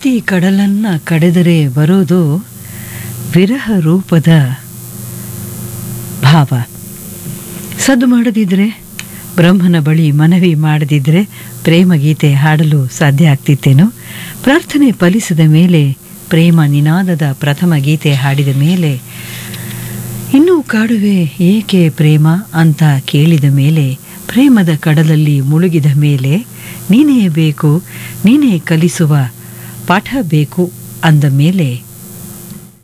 ಪ್ರೀತಿ ಕಡಲನ್ನ ಕಡೆದರೆ ಬರೋದು ವಿರಹ ರೂಪದ ಭಾವ ಸದ್ದು ಮಾಡದಿದ್ರೆ ಬ್ರಹ್ಮನ ಬಳಿ ಮನವಿ ಮಾಡದಿದ್ರೆ ಪ್ರೇಮಗೀತೆ ಹಾಡಲು ಸಾಧ್ಯ ಆಗ್ತಿತ್ತೇನೋ ಪ್ರಾರ್ಥನೆ ಫಲಿಸಿದ ಮೇಲೆ ಪ್ರೇಮ ನಿನಾದದ ಪ್ರಥಮ ಗೀತೆ ಹಾಡಿದ ಮೇಲೆ ಇನ್ನೂ ಕಾಡುವೆ ಏಕೆ ಪ್ರೇಮ ಅಂತ ಕೇಳಿದ ಮೇಲೆ ಪ್ರೇಮದ ಕಡಲಲ್ಲಿ ಮುಳುಗಿದ ಮೇಲೆ ನೀನೇ ಬೇಕು ನೀನೇ ಕಲಿಸುವ ಪಾಠ ಬೇಕು ಅಂದ ಮೇಲೆ